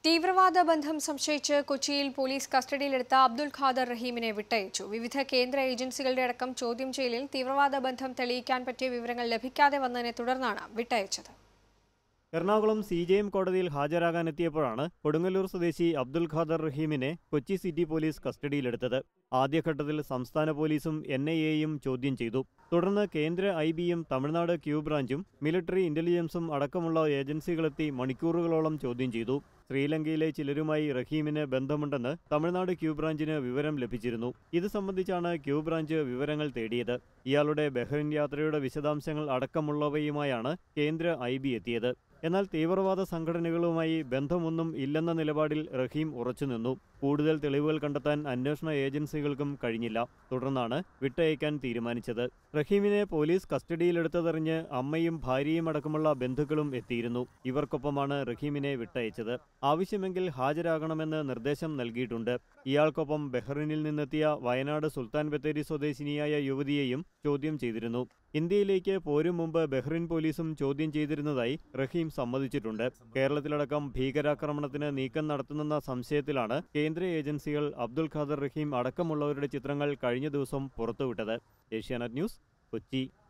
തീവ്രവാദ ബന്ധം സംശയിച്ച് കൊച്ചിയിൽ പോലീസ് കസ്റ്റഡിയിലെടുത്ത അബ്ദുൽ ഖാദർ റഹീമിനെ വിട്ടയച്ചു വിവിധ കേന്ദ്ര ഏജൻസികളുടെ അടക്കം ചോദ്യം ചെയ്യലിൽ തീവ്രവാദ ബന്ധം തെളിയിക്കാൻ പറ്റിയ വിവരങ്ങൾ ലഭിക്കാതെ വന്നതിനെ തുടർന്നാണ് വിട്ടയച്ചത് എറണാകുളം സി ജെ എം കോടതിയിൽ ഹാജരാകാനെത്തിയപ്പോഴാണ് കൊടുങ്ങല്ലൂർ സ്വദേശി അബ്ദുൽ ഖാദർ റഹീമിനെ കൊച്ചി സിറ്റി പോലീസ് കസ്റ്റഡിയിലെടുത്തത് ആദ്യഘട്ടത്തിൽ സംസ്ഥാന പോലീസും എൻ ഐ എയും ചോദ്യം ചെയ്തു തുടർന്ന് കേന്ദ്ര ഐ ബിയും തമിഴ്നാട് ക്യൂ ബ്രാഞ്ചും മിലിറ്ററി ഇന്റലിജൻസും അടക്കമുള്ള ഏജൻസികളെത്തി മണിക്കൂറുകളോളം ചോദ്യം ചെയ്തു ശ്രീലങ്കയിലെ ചിലരുമായി റഹീമിന് ബന്ധമുണ്ടെന്ന് തമിഴ്നാട് ക്യൂ ബ്രാഞ്ചിന് വിവരം ലഭിച്ചിരുന്നു ഇത് സംബന്ധിച്ചാണ് ക്യൂ ബ്രാഞ്ച് വിവരങ്ങൾ തേടിയത് ഇയാളുടെ ബഹ്റിൻ യാത്രയുടെ വിശദാംശങ്ങൾ അടക്കമുള്ളവയുമായാണ് കേന്ദ്ര ഐ ബി എത്തിയത് എന്നാൽ തീവ്രവാദ സംഘടനകളുമായി ബന്ധമൊന്നും ഇല്ലെന്ന നിലപാടിൽ റഹീം ഉറച്ചുനിന്നു കൂടുതൽ തെളിവുകൾ കണ്ടെത്താൻ അന്വേഷണ ഏജൻസികൾക്കും കഴിഞ്ഞില്ല തുടർന്നാണ് വിട്ടയക്കാൻ തീരുമാനിച്ചത് റഹീമിനെ പോലീസ് കസ്റ്റഡിയിലെടുത്തതറിഞ്ഞ് അമ്മയും ഭാര്യയും അടക്കമുള്ള ബന്ധുക്കളും എത്തിയിരുന്നു ഇവർക്കൊപ്പമാണ് റഹീമിനെ വിട്ടയച്ചത് ആവശ്യമെങ്കിൽ ഹാജരാകണമെന്ന് നിർദ്ദേശം നൽകിയിട്ടുണ്ട് ഇയാൾക്കൊപ്പം ബഹ്റിനിൽ നിന്നെത്തിയ വയനാട് സുൽത്താൻ ബത്തേരി സ്വദേശിനിയായ യുവതിയെയും ചോദ്യം ചെയ്തിരുന്നു ഇന്ത്യയിലേക്ക് പോരും മുമ്പ് ബഹ്റിൻ പോലീസും ചോദ്യം ചെയ്തിരുന്നതായി റഹീം സമ്മതിച്ചിട്ടുണ്ട് കേരളത്തിലടക്കം ഭീകരാക്രമണത്തിന് നീക്കം നടത്തുന്നെന്ന സംശയത്തിലാണ് കേന്ദ്ര ഏജൻസികൾ അബ്ദുൽ ഖാദർ റഹീം അടക്കമുള്ളവരുടെ ചിത്രങ്ങൾ കഴിഞ്ഞ ദിവസം പുറത്തുവിട്ടത് ഏഷ്യാനെറ്റ് ന്യൂസ് കൊച്ചി